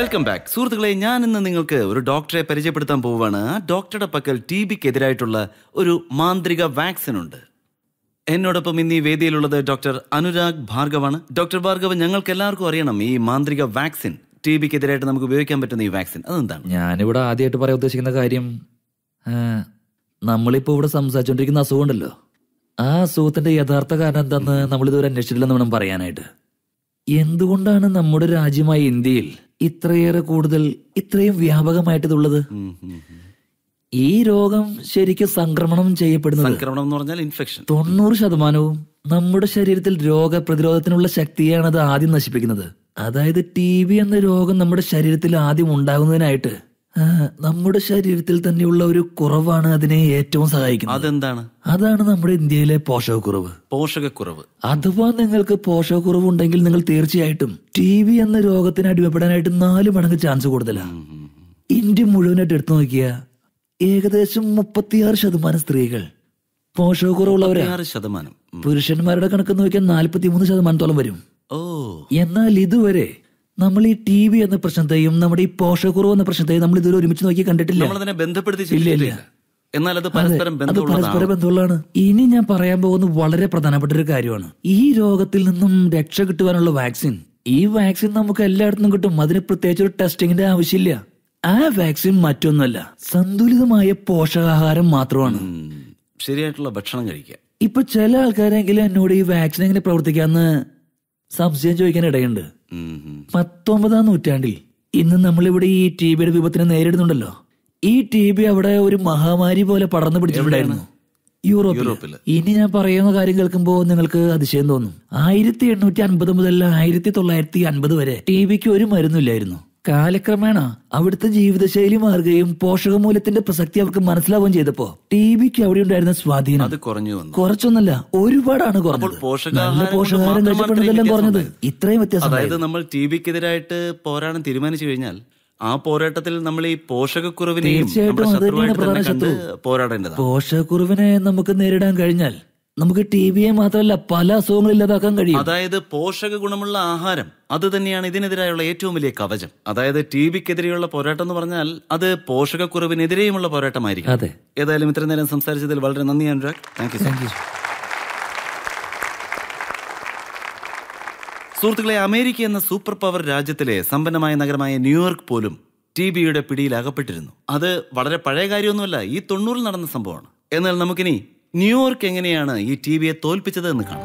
Welcome back സുഹൃത്തുക്കളെ ഞാൻ ഇന്ന് നിങ്ങൾക്ക് ഒരു ഡോക്ടറെ പരിചയപ്പെടുത്താൻ പോവുകയാണ് ആ ഡോക്ടറുടെ പക്കൽ ടി ബിക്കെതിരായിട്ടുള്ള ഒരു മാന്ത്രിക വാക്സിൻ ഉണ്ട് എന്നോടൊപ്പം ഇന്ന് ഈ വേദിയിലുള്ളത് ഡോക്ടർ അനുരാഗ് ഭാർഗവാണ് ഡോക്ടർ ഭാർഗവ് ഞങ്ങൾക്ക് എല്ലാവർക്കും അറിയണം ഈ മാന്ത്രിക വാക്സിൻ ടി ബിക്കെതിരായിട്ട് നമുക്ക് ഉപയോഗിക്കാൻ പറ്റുന്ന ഈ വാക്സിൻ അതെന്താണ് ഞാനിവിടെ ആദ്യമായിട്ട് പറയാൻ ഉദ്ദേശിക്കുന്ന കാര്യം ആ, നമ്മളിപ്പോ ഇവിടെ സംസാരിച്ചുകൊണ്ടിരിക്കുന്ന അസുഖമുണ്ടല്ലോ ആ അസുഖത്തിന്റെ യഥാർത്ഥ കാരണം എന്താന്ന് നമ്മൾ ഇതുവരെ അന്വേഷിച്ചിട്ടില്ലെന്ന് വേണം പറയാനായിട്ട് എന്തുകൊണ്ടാണ് നമ്മുടെ രാജ്യമായ ഇന്ത്യയിൽ ഇത്രയേറെ കൂടുതൽ ഇത്രയും വ്യാപകമായിട്ട് ഇതുള്ളത് ഉം, ഉം, ഉം. ഈ രോഗം ശരിക്കും സംക്രമണം ചെയ്യപ്പെടുന്നത് സംക്രമണം എന്ന് പറഞ്ഞാൽ ഇൻഫെക്ഷൻ തൊണ്ണൂറ് ശതമാനവും നമ്മുടെ ശരീരത്തിൽ രോഗപ്രതിരോധത്തിനുള്ള ശക്തിയാണ് അത് ആദ്യം നശിപ്പിക്കുന്നത് അതായത് ടി ബി എന്ന രോഗം നമ്മുടെ ശരീരത്തിൽ ആദ്യം ഉണ്ടാകുന്നതിനായിട്ട് ആ, നമ്മുടെ ശരീരത്തിൽ തന്നെയുള്ള ഒരു കുറവാണ് അതിനെ ഏറ്റവും സഹായിക്കുന്നത് അതെന്താണ് അതാണ് നമ്മുടെ ഇന്ത്യയിലെ പോഷകക്കുറവ് പോഷകക്കുറവ് അഥവാ നിങ്ങൾക്ക് പോഷകക്കുറവ് ഉണ്ടെങ്കിൽ നിങ്ങൾ തീർച്ചയായിട്ടും ടി ബി എന്ന രോഗത്തിന് അടിമപ്പെടാനായിട്ട് നാല് മടങ്ങ് ചാൻസ് കൂടുതലാണ് ഇന്ത്യ മുഴുവനായിട്ട് എടുത്തു നോക്കിയ ഏകദേശം മുപ്പത്തിയാറ് ശതമാനം സ്ത്രീകൾ പോഷകക്കുറവുള്ളവരാ ആറ് ശതമാനം ഉം. പുരുഷന്മാരുടെ കണക്ക് നോക്കിയാൽ നാൽപ്പത്തിമൂന്ന് ശതമാനത്തോളം വരും ഓ എന്നാൽ ഇതുവരെ നമ്മൾ ഈ ടി ബി എന്ന പ്രശ്നത്തെയും നമ്മുടെ ഈ പോഷകക്കുറവ് എന്ന പ്രശ്നത്തെയും നമ്മൾ ഇതുവരെ ഒരുമിച്ച് നോക്കി കണ്ടിട്ടില്ല നമ്മളതിനെ ബന്ധപ്പെടുത്തി ഇല്ല, ഇല്ല. ചിന്തിച്ചിട്ടില്ല എന്നാൽ അത് പരസ്പരം അത് പരസ്പര ബന്ധമുള്ളതാണ് ബന്ധമുള്ളതാണ് ഇനി ഞാൻ പറയാൻ പോകുന്ന വളരെ പ്രധാനപ്പെട്ട ഒരു കാര്യമാണ് ഈ രോഗത്തിൽ നിന്നും രക്ഷ കിട്ടുവാനുള്ള വാക്സിൻ ഈ വാക്സിൻ നമുക്ക് എല്ലായിടത്തും കിട്ടും അതിന് പ്രത്യേകിച്ച് ഒരു ടെസ്റ്റിങ്ങിന്റെ ആവശ്യമില്ല ആ വാക്സിൻ മറ്റൊന്നുമല്ല സന്തുലിതമായ പോഷകാഹാരം മാത്രമാണ് ഉം. ശരിയായിട്ടുള്ള ഭക്ഷണം കഴിക്കുക ഇപ്പൊ ചില ആൾക്കാരെങ്കിലും എന്നോട് ഈ വാക്സിൻ എങ്ങനെ പ്രവർത്തിക്കാന്ന് സംശയം ചോദിക്കാൻ ഇടയുണ്ട് ഉം, ഉം. പത്തൊമ്പതാം നൂറ്റാണ്ടിൽ ഇന്ന് നമ്മളിവിടെ ഈ ടി ബിയുടെ വിപത്തിനെ നേരിടുന്നുണ്ടല്ലോ ഈ ടി ബി അവിടെ ഒരു മഹാമാരി പോലെ പടർന്നു പിടിച്ചിട്ടുണ്ടായിരുന്നു യൂറോപ്പിൽ യൂറോപ്പില്. ഇനി ഞാൻ പറയുന്ന കാര്യം കേൾക്കുമ്പോൾ നിങ്ങൾക്ക് അതിശയം തോന്നും ആയിരത്തി എണ്ണൂറ്റി അൻപത് മുതൽ ആയിരത്തി തൊള്ളായിരത്തി അൻപത് വരെ ടി ബിക്ക് ഒരു മരുന്നില്ലായിരുന്നു കാലക്രമേണ അവിടുത്തെ ജീവിതശൈലി മാറുകയും പോഷകമൂല്യത്തിന്റെ പ്രസക്തി അവർക്ക് മനസ്സിലാവുകയും ചെയ്തപ്പോ ടി ബിക്ക് അവിടെ ഉണ്ടായിരുന്ന സ്വാധീനം അത് കുറഞ്ഞു വന്നു കുറച്ചൊന്നല്ല ഒരുപാടാണ് കുറഞ്ഞത് പോഷകാഹാരം നല്ല കൊണ്ട് പോഷകാഹാരം മാത്രമാണ് കഴിച്ചപ്പോഴെല്ലാം ഇത്രയും കുറഞ്ഞത് വ്യത്യാസം ഇത്രയും വ്യത്യാസം അതായത് നമ്മൾ ടി ബിക്കെതിരായിട്ട് പോരാടാൻ തീരുമാനിച്ചു കഴിഞ്ഞാൽ ആ പോരാട്ടത്തിൽ നമ്മൾ ഈ പോഷകക്കുറവിനെയും തീർച്ചയായിട്ടും നമ്മുടെ അത് തന്നെയാണ് ശത്രുവായിട്ട് തന്നെ പ്രധാന കണ്ട് പോരാടേണ്ടതാണ് പോഷകക്കുറവിനെ നമുക്ക് നേരിടാൻ കഴിഞ്ഞാൽ നമുക്ക് ടി ബിയെ മാത്രമല്ല പല അസുഖങ്ങളും ഇല്ലാതാക്കാൻ കഴിയും അതായത് പോഷക ഗുണമുള്ള ആഹാരം അത് തന്നെയാണ് ഇതിനെതിരായുള്ള ഏറ്റവും വലിയ കവചം അതായത് ടി ബിക്കെതിരെയുള്ള പോരാട്ടം എന്ന് പറഞ്ഞാൽ അത് പോഷകക്കുറവിനെതിരെയുമുള്ള പോരാട്ടമായിരിക്കും അതെ ഏതായാലും ഇത്രയും നേരം സംസാരിച്ചതിൽ വളരെ നന്ദി Anurag thank you thank you സുഹൃത്തുക്കളെ അമേരിക്ക എന്ന സൂപ്പർ പവർ രാജ്യത്തിലെ സമ്പന്നമായ നഗരമായ ന്യൂയോർക്ക് പോലും ടി ബിയുടെ പിടിയിൽ അകപ്പെട്ടിരുന്നു അത് വളരെ പഴയ കാര്യമൊന്നുമല്ല ഈ തൊണ്ണൂറിൽ നടന്ന സംഭവമാണ് എന്നാൽ നമുക്കിനി ന്യൂയോർക്ക് എങ്ങനെയാണ് ഈ ടി ബിയെ തോൽപ്പിച്ചത് എന്ന് കാണാം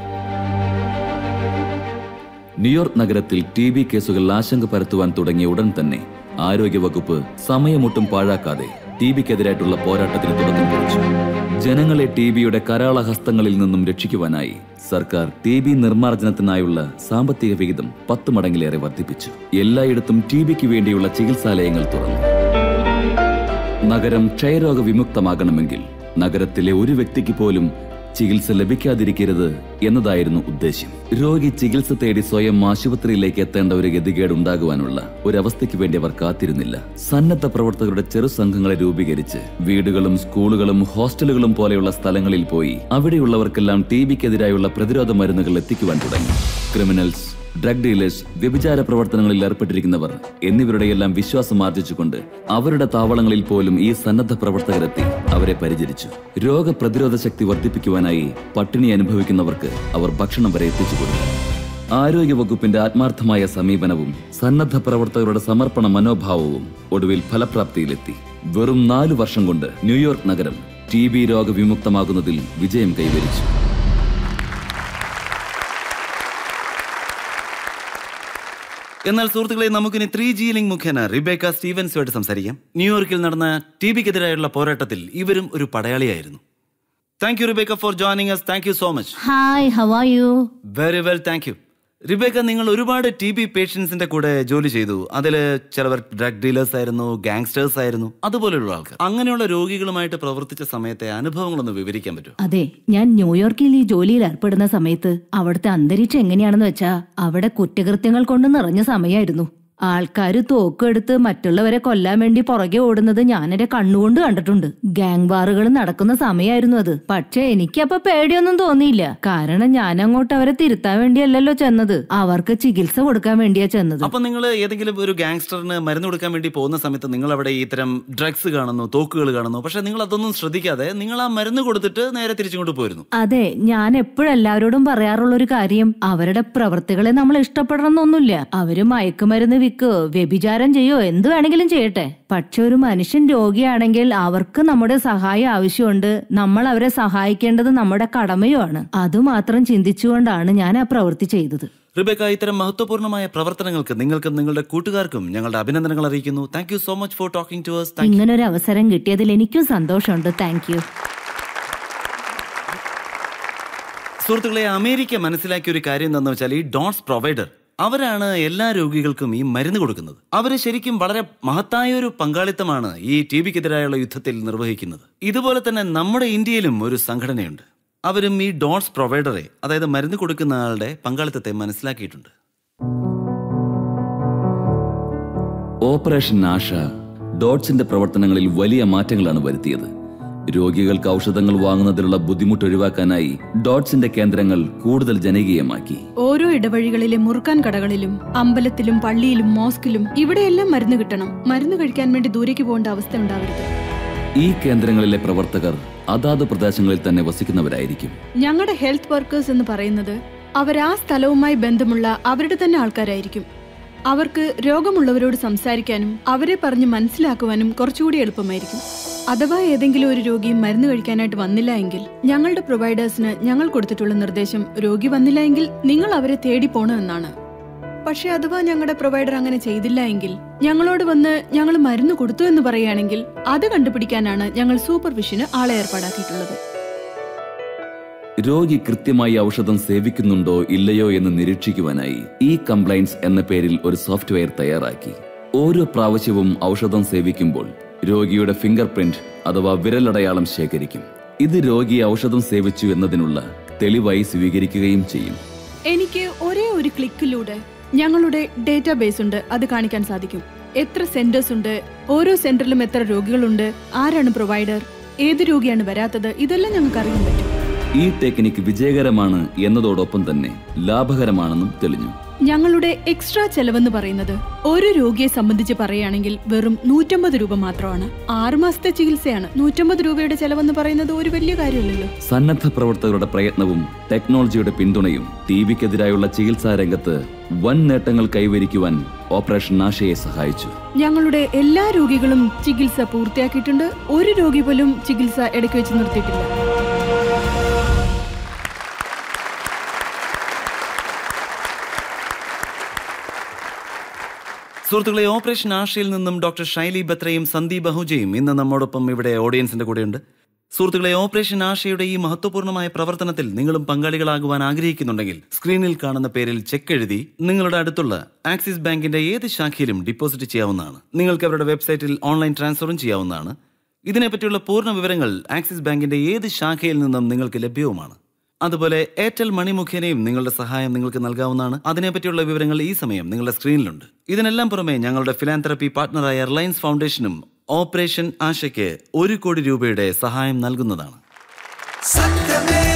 ന്യൂയോർക്ക് നഗരത്തിൽ ടി ബി കേസുകൾ ആശങ്ക പരത്തുവാൻ തുടങ്ങിയ ഉടൻ തന്നെ ആരോഗ്യവകുപ്പ് സമയമൊട്ടും പാഴാക്കാതെ ടി ബിക്കെതിരായിട്ടുള്ള പോരാട്ടത്തിന് തുടക്കം കുറിച്ചു ജനങ്ങളെ ടി ബിയുടെ കരാള ഹസ്തങ്ങളിൽ നിന്നും രക്ഷിക്കുവാനായി സർക്കാർ ടി ബി നിർമ്മാർജ്ജനത്തിനായുള്ള സാമ്പത്തിക വിഹിതം പത്ത് മടങ്ങിലേറെ വർദ്ധിപ്പിച്ചു എല്ലായിടത്തും ടി ബിക്ക് വേണ്ടിയുള്ള ചികിത്സാലയങ്ങൾ തുറന്നു നഗരം ക്ഷയരോഗ വിമുക്തമാകണമെങ്കിൽ നഗരത്തിലെ ഒരു വ്യക്തിക്ക് പോലും ചികിത്സ ലഭിക്കാതിരിക്കരുത് എന്നതായിരുന്നു ഉദ്ദേശ്യം രോഗി ചികിത്സ തേടി സ്വയം ആശുപത്രിയിലേക്ക് എത്തേണ്ട ഒരു ഗതികേട് ഉണ്ടാകുവാനുള്ള ഒരവസ്ഥയ്ക്ക് വേണ്ടി അവർ കാത്തിരുന്നില്ല സന്നദ്ധ പ്രവർത്തകരുടെ ചെറു സംഘങ്ങളെ രൂപീകരിച്ച് വീടുകളും സ്കൂളുകളും ഹോസ്റ്റലുകളും പോലെയുള്ള സ്ഥലങ്ങളിൽ പോയി അവിടെയുള്ളവർക്കെല്ലാം ടി ബിക്കെതിരായുള്ള പ്രതിരോധ മരുന്നുകൾ എത്തിക്കുവാൻ തുടങ്ങി ക്രിമിനൽസ് ഡ്രഗ് ഡീലേഴ്സ് വ്യഭിചാര പ്രവർത്തനങ്ങളിൽ ഏർപ്പെട്ടിരിക്കുന്നവർ എന്നിവരുടെയെല്ലാം വിശ്വാസം ആർജിച്ചുകൊണ്ട് അവരുടെ താവളങ്ങളിൽ പോലും ഈ സന്നദ്ധ പ്രവർത്തകരെത്തി അവരെ പരിചരിച്ചു രോഗപ്രതിരോധ ശക്തി വർദ്ധിപ്പിക്കുവാനായി പട്ടിണി അനുഭവിക്കുന്നവർക്ക് അവർ ഭക്ഷണം വരെ എത്തിച്ചു കൊടുത്തു ആരോഗ്യവകുപ്പിന്റെ ആത്മാർത്ഥമായ സമീപനവും സന്നദ്ധ പ്രവർത്തകരുടെ സമർപ്പണ മനോഭാവവും ഒടുവിൽ ഫലപ്രാപ്തിയിലെത്തി വെറും നാലു വർഷം കൊണ്ട് ന്യൂയോർക്ക് നഗരം ടി ബി രോഗവിമുക്തമാകുന്നതിൽ വിജയം കൈവരിച്ചു എന്നാൽ സുഹൃത്തുക്കളെ നമുക്കിനി ത്രീ ജി ലിങ്ക് മുഖേന റിബേക്ക സ്റ്റീവൻസുമായിട്ട് സംസാരിക്കാം ന്യൂയോർക്കിൽ നടന്ന ടി ബിക്കെതിരായുള്ള പോരാട്ടത്തിൽ ഇവരും ഒരു പടയാളിയായിരുന്നു thank you Rebecca for joining us thank you so much hi how are you very well thank you Rebecca നിങ്ങൾ ഒരുപാട് ടി ബി പേഷ്യൻസിന്റെ കൂടെ ജോലി ചെയ്തു അതിൽ ചിലവർ ഡ്രഗ് ഡീലേഴ്സ് ആയിരുന്നു ഗാങ്സ്റ്റേഴ്സ് ആയിരുന്നു അതുപോലെയുള്ള ആൾക്കാർ അങ്ങനെയുള്ള രോഗികളുമായിട്ട് പ്രവർത്തിച്ച സമയത്തെ അനുഭവങ്ങളൊന്ന് വിവരിക്കാൻ പറ്റുമോ അതെ ഞാൻ ന്യൂയോർക്കിൽ ഈ ജോലിയിൽ ഏർപ്പെടുന്ന സമയത്ത് അവിടുത്തെ അന്തരീക്ഷം എങ്ങനെയാണെന്ന് വെച്ചാ അവിടെ കുറ്റകൃത്യങ്ങൾ കൊണ്ട് നിറഞ്ഞ സമയമായിരുന്നു ആൾക്കാര് തോക്കെടുത്ത് മറ്റുള്ളവരെ കൊല്ലാൻ വേണ്ടി പുറകെ ഓടുന്നത് ഞാൻ എന്റെ കണ്ണുകൊണ്ട് കണ്ടിട്ടുണ്ട് ഗാങ് വാറുകൾ നടക്കുന്ന സമയമായിരുന്നു അത് പക്ഷെ എനിക്കപ്പൊ പേടിയൊന്നും തോന്നിയില്ല കാരണം ഞാൻ അങ്ങോട്ട് അവരെ തിരുത്താൻ വേണ്ടിയല്ലല്ലോ ചെന്നത് അവർക്ക് ചികിത്സ കൊടുക്കാൻ വേണ്ടിയാ ചെന്നത് അപ്പൊ നിങ്ങൾ ഏതെങ്കിലും ഒരു ഗാങ്സ്റ്ററിന് മരുന്ന് കൊടുക്കാൻ വേണ്ടി പോകുന്ന സമയത്ത് നിങ്ങൾ അവിടെ ഇത്തരം ഡ്രഗ്സ് കാണുന്നു തോക്കുകൾ കാണുന്നു പക്ഷെ നിങ്ങൾ അതൊന്നും ശ്രദ്ധിക്കാതെ നിങ്ങൾ ആ മരുന്ന് കൊടുത്തിട്ട് നേരെ തിരിച്ചിങ്ങോട്ട് പോയിരുന്നു അതെ ഞാൻ എപ്പോഴും എല്ലാവരോടും പറയാറുള്ള ഒരു കാര്യം അവരുടെ പ്രവൃത്തികളെ നമ്മൾ ഇഷ്ടപ്പെടണമെന്നൊന്നുമില്ല അവര് മയക്കുമരുന്ന് വിൽക്കോ വ്യഭിചാരം ചെയ്യോ എന്ത് വേണമെങ്കിലും ചെയ്യട്ടെ പക്ഷെ ഒരു മനുഷ്യൻ രോഗിയാണെങ്കിൽ അവർക്ക് നമ്മുടെ സഹായം ആവശ്യമുണ്ട് നമ്മൾ അവരെ സഹായിക്കേണ്ടത് നമ്മുടെ കടമയുമാണ് അതുമാത്രം ചിന്തിച്ചുകൊണ്ടാണ് ഞാൻ ആ പ്രവൃത്തി ചെയ്തത് റിബേക്ക ഇത്തരം മഹത്വപൂർണ്ണമായ പ്രവർത്തനങ്ങൾക്ക് നിങ്ങൾക്കും നിങ്ങളുടെ കൂട്ടുകാർക്കും ഞങ്ങളുടെ അഭിനന്ദനങ്ങൾ അറിയിക്കുന്നു thank you so much for talking to us thank ഇങ്ങനൊരു അവസരം കിട്ടിയതിൽ എനിക്കും സന്തോഷമുണ്ട് താങ്ക് യു സുഹൃത്തുക്കളെ അമേരിക്ക മനസ്സിലാക്കിയ ഒരു കാര്യം എന്താണെന്ന് വെച്ചാൽ ഈ ഡോട്ട്സ് പ്രൊവൈഡർ അവരാണ് എല്ലാ രോഗികൾക്കും ഈ മരുന്ന് കൊടുക്കുന്നത് അവര് ശരിക്കും വളരെ മഹത്തായ ഒരു പങ്കാളിത്തമാണ് ഈ ടി ബിക്കെതിരായുള്ള യുദ്ധത്തിൽ നിർവഹിക്കുന്നത് ഇതുപോലെ തന്നെ നമ്മുടെ ഇന്ത്യയിലും ഒരു സംഘടനയുണ്ട് അവരും ഈ ഡോട്ട്സ് പ്രൊവൈഡറെ അതായത് മരുന്ന് കൊടുക്കുന്ന ആളുടെ പങ്കാളിത്തത്തെ മനസ്സിലാക്കിയിട്ടുണ്ട് ഓപ്പറേഷൻ ആഷ ഡോട്ട്സിന്റെ പ്രവർത്തനങ്ങളിൽ വലിയ മാറ്റങ്ങളാണ് വരുത്തിയത് രോഗികൾക്ക് ഔഷധങ്ങൾ വാങ്ങുന്നതിലുള്ള ബുദ്ധിമുട്ട് ഒഴിവാക്കാനായി ഡോട്ട്സിന്റെ കേന്ദ്രങ്ങൾ കൂടുതൽ ജനകീയമാക്കി ഓരോ ഇടവഴികളിലെ മുറുക്കാൻ കടകളിലും അമ്പലത്തിലും പള്ളിയിലും മോസ്കിലും ഇവിടെയെല്ലാം മരുന്ന് കിട്ടണം മരുന്ന് കഴിക്കാൻ വേണ്ടി ദൂരേക്ക് പോകേണ്ട അവസ്ഥ ഉണ്ടാവരുത് ഈ കേന്ദ്രങ്ങളിലെ പ്രവർത്തകർ അതാത് പ്രദേശങ്ങളിൽ തന്നെ വസിക്കുന്നവരായിരിക്കും ഞങ്ങളുടെ ഹെൽത്ത് വർക്കേഴ്സ് എന്ന് പറയുന്നത് അവർ ആ സ്ഥലവുമായി ബന്ധമുള്ള അവരുടെ തന്നെ ആൾക്കാരായിരിക്കും അവർക്ക് രോഗമുള്ളവരോട് സംസാരിക്കാനും അവരെ പറഞ്ഞ് മനസ്സിലാക്കുവാനും കുറച്ചുകൂടി എളുപ്പമായിരിക്കും അഥവാ ഏതെങ്കിലും ഒരു രോഗി മരുന്ന് കഴിക്കാനായിട്ട് വന്നില്ല എങ്കിൽ ഞങ്ങളുടെ പ്രൊവൈഡേഴ്സിന് ഞങ്ങൾ കൊടുത്തിട്ടുള്ള നിർദ്ദേശം രോഗി വന്നില്ല എങ്കിൽ നിങ്ങൾ അവരെ തേടി പോണമെന്നാണ് പക്ഷെ അഥവാ ഞങ്ങളുടെ പ്രൊവൈഡർ അങ്ങനെ ചെയ്തില്ല എങ്കിൽ ഞങ്ങളോട് വന്ന് ഞങ്ങൾ മരുന്ന് കൊടുത്തു എന്ന് പറയുകയാണെങ്കിൽ അത് കണ്ടുപിടിക്കാനാണ് ഞങ്ങൾ സൂപ്പർവിഷന് ആളെ ഏർപ്പാടാക്കിയിട്ടുള്ളത് രോഗി കൃത്യമായി ഔഷധം സേവിക്കുന്നുണ്ടോ ഇല്ലയോ എന്ന് നിരീക്ഷിക്കുവാനായി ഈ കംപ്ലൈൻസ് എന്ന പേരിൽ ഒരു സോഫ്റ്റ്വെയർ തയ്യാറാക്കി ഓരോ പ്രാവശ്യവും ഔഷധം സേവിക്കുമ്പോൾ രോഗിയുടെ ഫിംഗർ പ്രിന്റ് അഥവാ വിരലടയാളം ശേഖരിക്കും ഇത് രോഗി ഔഷധം സേവിച്ചു എന്നതിനുള്ള തെളിവായി സ്വീകരിക്കുകയും ചെയ്യും എനിക്ക് ഒരേ ഒരു ക്ലിക്കിലൂടെ ഞങ്ങളുടെ ഡേറ്റാബേസ് ഉണ്ട് അത് കാണിക്കാൻ സാധിക്കും എത്ര സെന്റേഴ്സ് ഉണ്ട് ഓരോ സെന്ററിലും എത്ര രോഗികളുണ്ട് ആരാണ് പ്രൊവൈഡർ ഏത് രോഗിയാണ് വരാത്തത് ഇതെല്ലാം ഞങ്ങൾക്ക് അറിയാൻ പറ്റും ഈ ടെക്നിക്ക് വിജയകരമാണ് എന്നതോടൊപ്പം തന്നെ ലാഭകരമാണെന്നും തെളിഞ്ഞു ഞങ്ങളുടെ എക്സ്ട്രാ ചെലവെന്ന് പറയുന്നത് ഒരു രോഗിയെ സംബന്ധിച്ച് പറയുകയാണെങ്കിൽ വെറും നൂറ്റമ്പത് രൂപ മാത്രമാണ് ആറു മാസത്തെ ചികിത്സയാണ് നൂറ്റമ്പത് രൂപയുടെ ചെലവെന്ന് പറയുന്നത് ഒരു വലിയ കാര്യമല്ലല്ലോ സന്നദ്ധ പ്രവർത്തകരുടെ പ്രയത്നവും ടെക്നോളജിയുടെ പിന്തുണയും ടി ബിക്കെതിരായുള്ള ചികിത്സാ രംഗത്ത് വൻ നേട്ടങ്ങൾ കൈവരിക്കുവാൻ ഓപ്പറേഷൻ ആശയെ സഹായിച്ചു ഞങ്ങളുടെ എല്ലാ രോഗികളും ചികിത്സ പൂർത്തിയാക്കിയിട്ടുണ്ട് ഒരു രോഗി പോലും ചികിത്സ ഇടയ്ക്ക് വെച്ച് നിർത്തിയിട്ടില്ല സുഹൃത്തുക്കളെ ഓപ്പറേഷൻ ആഷയിൽ നിന്നും ഡോക്ടർ ഷൈലി ബത്രയും സന്ദീപ് അഹുജയും ഇന്ന് നമ്മോടൊപ്പം ഇവിടെ ഓഡിയൻസിന്റെ കൂടെയുണ്ട് സുഹൃത്തുക്കളെ ഓപ്പറേഷൻ ആഷയുടെ ഈ മഹത്വപൂർണ്ണമായ പ്രവർത്തനത്തിൽ നിങ്ങളും പങ്കാളികളാകുവാൻ ആഗ്രഹിക്കുന്നുണ്ടെങ്കിൽ സ്ക്രീനിൽ കാണുന്ന പേരിൽ ചെക്ക് എഴുതി നിങ്ങളുടെ അടുത്തുള്ള ആക്സിസ് ബാങ്കിന്റെ ഏത് ശാഖയിലും ഡിപ്പോസിറ്റ് ചെയ്യാവുന്നതാണ് നിങ്ങൾക്ക് അവരുടെ വെബ്സൈറ്റിൽ ഓൺലൈൻ ട്രാൻസ്ഫറും ചെയ്യാവുന്നതാണ് ഇതിനെപ്പറ്റിയുള്ള പൂർണ്ണ വിവരങ്ങൾ ആക്സിസ് ബാങ്കിന്റെ ഏത് ശാഖയിൽ നിന്നും നിങ്ങൾക്ക് ലഭ്യവുമാണ് അതുപോലെ എയർടെൽ മണി മുഖേനയും നിങ്ങളുടെ സഹായം നിങ്ങൾക്ക് നൽകാവുന്നതാണ് അതിനെപ്പറ്റിയുള്ള വിവരങ്ങൾ ഈ സമയം നിങ്ങളുടെ സ്ക്രീനിലുണ്ട് ഇതിനെല്ലാം പുറമെ ഞങ്ങളുടെ ഫിലാന്തറപ്പി പാർട്ണറായ റിലയൻസ് ഫൗണ്ടേഷനും ഓപ്പറേഷൻ ആശയ്ക്ക് ഒരു കോടി രൂപയുടെ സഹായം നൽകുന്നതാണ് സത്യമേ